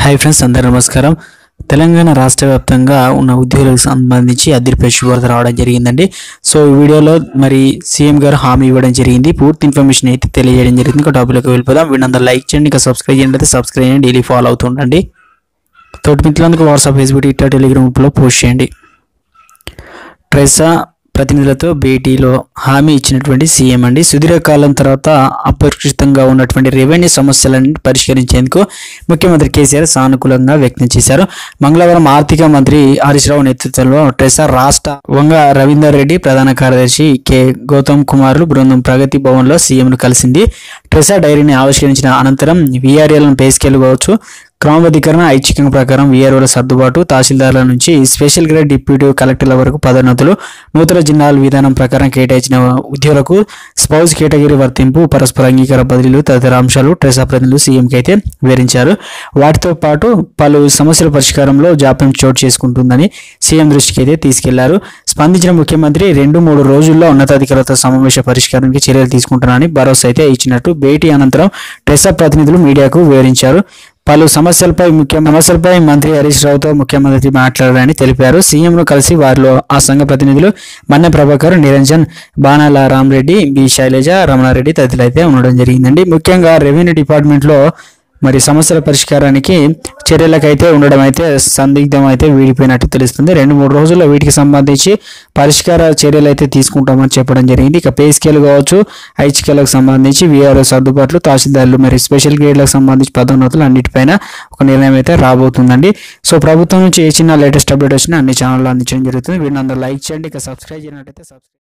hi friends అందరూ నమస్కారం తెలంగాణ రాష్ట్ర వ్యాప్తంగా ఉన్న ఉద్యోగులకు సంబంధించి అదిరిపై శుభవార్త రావడం జరిగిందండి సో ఈ వీడియోలో మరి సీఎం గారు హామీ ఇవ్వడం జరిగింది పూర్తి ఇన్ఫర్మేషన్ అయితే తెలియజేయడం జరిగింది ఒక టాపిక్లోకి వెళ్ళిపోదాం వీళ్ళందరూ లైక్ చేయండి ఇంకా సబ్స్క్రైబ్ చేయండి అయితే సబ్స్క్రైబ్ చేయండి డైలీ ఫాలో అవుతుండండి తోటి మిత్రులందుకు వాట్సాప్ ఫేస్బుక్ ట్విట్టర్ టెలిగ్రామ్ గ్రూప్లో పోస్ట్ చేయండి ట్రెసా ప్రతినిధులతో భేటీలో హామీ ఇచ్చినటువంటి సీఎం అండి సుదీర్ఘకాలం తర్వాత అపరిష్కృతంగా ఉన్నటువంటి రెవెన్యూ సమస్యలను పరిష్కరించేందుకు ముఖ్యమంత్రి కేసీఆర్ సానుకూలంగా వ్యక్తం చేశారు మంగళవారం ఆర్థిక మంత్రి హరీష్ రావు నేతృత్వంలో ట్రెసా రాష్ట్ర వంగ రవీందర్ రెడ్డి ప్రధాన కార్యదర్శి కె గౌతమ్ కుమార్లు బృందం ప్రగతి భవన్లో సీఎంను కలిసింది ట్రెసా డైరీని ఆవిష్కరించిన అనంతరం వీఆర్ఏలను పే స్కేల్ కావచ్చు క్రమబద్ధీకరణ ఐచ్ఛికం ప్రకారం వీఆర్ఓల సర్దుబాటు తహసీల్దార్ల నుంచి స్పెషల్ గ్రేడ్ డిప్యూటీ కలెక్టర్ల వరకు పదోన్నతులు నూతన జిల్లాల విధానం ప్రకారం కేటాయించిన ఉద్యోగులకు స్పౌస్ కేటగిరీ వర్తింపు పరస్పర అంగీకార బదిలీలు తదితర అంశాలు ట్రెసా ప్రతినిధులు సీఎంకి అయితే వివరించారు వాటితో పాటు పలు సమస్యల పరిష్కారంలో జాప్యం చోటు చేసుకుంటుందని సీఎం దృష్టికి అయితే తీసుకెళ్లారు స్పందించిన ముఖ్యమంత్రి రెండు మూడు రోజుల్లో ఉన్నతాధికారులతో సమావేశ పరిష్కారానికి చర్యలు తీసుకుంటున్నారని భరోసా అయితే ఇచ్చినట్టు భేటీ అనంతరం ట్రెసా ప్రతినిధులు మీడియాకు వివరించారు పలు సమస్యలపై ముఖ్య సమస్యలపై మంత్రి హరీష్ రావుతో ముఖ్యమంత్రి మాట్లాడారని తెలిపారు సీఎంను కలిసి వారిలో ఆ సంఘ ప్రతినిధులు మన్నె ప్రభాకర్ నిరంజన్ బాణాల రామరెడ్డి బి శైలజ రమణారెడ్డి తదితరులు అయితే ఉండడం జరిగిందండి ముఖ్యంగా రెవెన్యూ డిపార్ట్మెంట్లో మరి సమస్యల పరిష్కారానికి చర్యలకైతే ఉండడం అయితే సందిగ్ధం అయితే వీడిపోయినట్టు తెలుస్తుంది రెండు మూడు రోజుల్లో వీటికి సంబంధించి పరిష్కార చర్యలు అయితే తీసుకుంటామని చెప్పడం జరిగింది ఇక పే స్కేల్ కావచ్చు ఐచికేలకు సంబంధించి వీఆర్ఓ సర్దుబాట్లు తహసీల్దార్లు మరి స్పెషల్ గ్రేడ్లకు సంబంధించి పదోన్నతులు అన్నిటిపైన ఒక నిర్ణయం అయితే రాబోతుందండి సో ప్రభుత్వం నుంచి ఏ చిన్న లేటెస్ట్ అప్డేట్ వచ్చినా అన్ని ఛానల్లో అందించడం జరుగుతుంది వీడిని అందరూ లైక్ చేయండి ఇక సబ్స్క్రైబ్ చేయనట్టయితే సబ్స్క్రైబ్